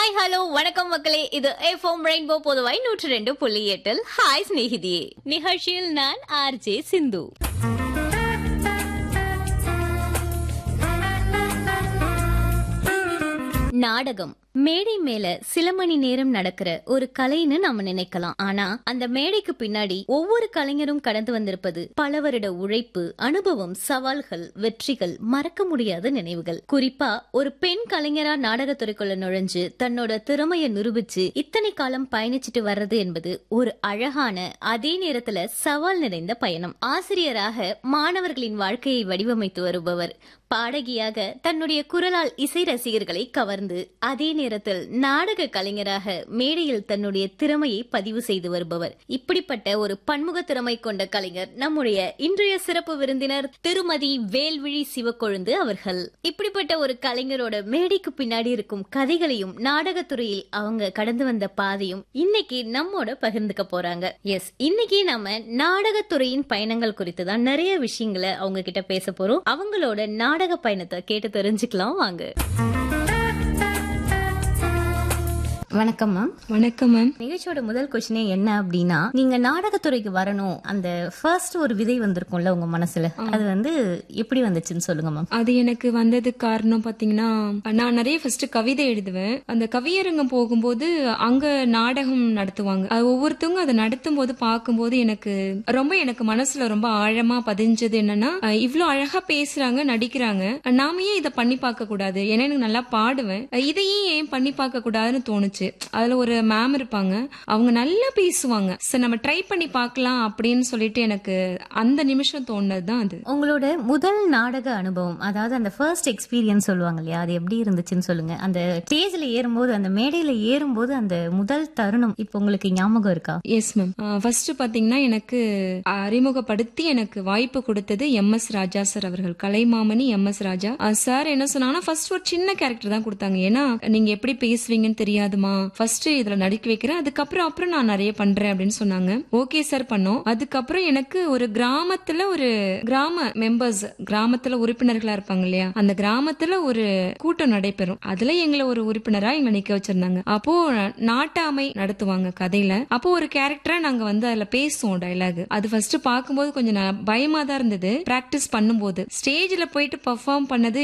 hi hello வணக்கம் மக்களே இது எஃப்எம் ரெயின்போ பொதுவாய் நூற்றி ரெண்டு புள்ளி எட்டில் ஹாய் சிநேகிதியே நிகழ்ச்சியில் நான் ஆர்ஜே சிந்து நாடகம் மேடை மேல சில மணி நேரம் நடக்கிற ஒரு கலைன்னு நாம நினைக்கலாம் ஆனா அந்த மேடைக்கு பின்னாடி ஒவ்வொரு கலைஞரும் கடந்து வந்திருப்பது பல வருட உழைப்பு அனுபவம் சவால்கள் வெற்றிகள் மறக்க முடியாத நினைவுகள் குறிப்பா ஒரு பெண் கலைஞரா நாடகத்துறைக்குள்ள நுழைஞ்சு தன்னோட திறமைய நிரூபிச்சு இத்தனை காலம் பயணிச்சிட்டு வர்றது என்பது ஒரு அழகான அதே நேரத்துல சவால் நிறைந்த பயணம் ஆசிரியராக மாணவர்களின் வாழ்க்கையை வடிவமைத்து வருபவர் பாடகியாக தன்னுடைய குரலால் இசை ரசிகர்களை கவர்ந்து அதே நேரத்தில் நாடக கலைஞராக மேடையில் தன்னுடைய திறமையை பதிவு செய்து வருபவர் இப்படிப்பட்ட ஒரு பன்முக திறமை கொண்ட கலைஞர் நம்முடைய இன்றைய சிறப்பு விருந்தினர் திருமதி வேல்விழி சிவக்கொழுந்து அவர்கள் இப்படிப்பட்ட ஒரு கலைஞரோட மேடைக்கு பின்னாடி இருக்கும் கதைகளையும் நாடகத்துறையில் அவங்க கடந்து வந்த பாதையும் இன்னைக்கு நம்மோட பகிர்ந்துக்க போறாங்க எஸ் இன்னைக்கு நாம நாடகத்துறையின் பயணங்கள் குறித்து தான் நிறைய விஷயங்களை அவங்க கிட்ட பேச போறோம் அவங்களோட நாடக பயணத்தை கேட்டு தெரிஞ்சுக்கலாம் வாங்க வணக்கம் மேம் வணக்கம் மேம் நிகழ்ச்சியோட முதல் கொஸ்டினே என்ன அப்படின்னா நீங்க நாடகத்துறைக்கு வரணும் அந்த ஃபர்ஸ்ட் ஒரு விதை வந்திருக்கும்ல உங்க மனசுல அது வந்து எப்படி வந்துச்சுன்னு சொல்லுங்க மேம் அது எனக்கு வந்ததுக்கு காரணம் பாத்தீங்கன்னா நான் நிறைய ஃபர்ஸ்ட் கவிதை எழுதுவேன் அந்த கவியரங்கம் போகும்போது அங்க நாடகம் நடத்துவாங்க அது ஒவ்வொருத்தவங்க அதை நடத்தும் போது பார்க்கும்போது எனக்கு ரொம்ப எனக்கு மனசுல ரொம்ப ஆழமா பதிஞ்சது என்னன்னா அஹ், இவ்ளோ அழகா பேசுறாங்க நடிக்கிறாங்க நாம ஏன் இதை பண்ணி பார்க்க கூடாது ஏன்னா எனக்கு நல்லா பாடுவேன் அஹ், இதையும் ஏன் பண்ணி பார்க்க கூடாதுன்னு தோணுச்சு அதுல ஒரு மேம் இருப்பாங்க அவங்க நல்லா பேசுவாங்க சரி நம்ம ட்ரை பண்ணி பார்க்கலாம் அப்படின்னு சொல்லிட்டு எனக்கு அந்த நிமிஷம் தோணுனதுதான் அது உங்களோட முதல் நாடக அனுபவம் அதாவது அந்த ஃபர்ஸ்ட் எக்ஸ்பீரியன்ஸ் சொல்லுவாங்க இல்லையா அது எப்படி இருந்துச்சுன்னு சொல்லுங்க அந்த ஸ்டேஜ்ல ஏறும்போது அந்த மேடையில ஏறும்போது அந்த முதல் தருணம் இப்போ உங்களுக்கு ஞாபகம் இருக்கா எஸ் மேம் ஃபர்ஸ்ட் பாத்தீங்கன்னா எனக்கு அறிமுகப்படுத்தி எனக்கு வாய்ப்பு கொடுத்தது எம் எஸ் ராஜா சார் அவர்கள் Kalaimamani M S Raja sir என்ன சொன்னாங்கன்னா ஃபர்ஸ்ட் ஒரு சின்ன கேரக்டர் தான் கொடுத்தாங்க ஏன்னா நீங்க எப்படி பேசுவீங்கன்னு தெரியாதுமா ஃபர்ஸ்ட் இதுல நடிக்க வைக்கிறேன் அதுக்கப்புறம் அப்புறம் நான் நிறைய பண்றேன் அப்படின்னு சொன்னாங்க ஓகே சார் பண்ணோம் அதுக்கப்புறம் எனக்கு ஒரு கிராமத்துல ஒரு கிராம மெம்பர்ஸ் கிராமத்துல உறுப்பினர்களா இருப்பாங்க இல்லையா அந்த கிராமத்துல ஒரு கூட்டம் நடைபெறும் அதுல எங்களை ஒரு உறுப்பினரா எங்களை நிக்க வச்சிருந்தாங்க அப்போ நாட்டாமை நடத்துவாங்க கதையில அப்போ ஒரு கேரக்டரா நாங்க வந்து அதுல பேசுவோம் டைலாக் அது ஃபர்ஸ்ட் பார்க்கும்போது கொஞ்சம் ந- பயமா தான் இருந்தது பிராக்டிஸ் பண்ணும்போது ஸ்டேஜ்ல போயிட்டு பெர்ஃபார்ம் பண்ணது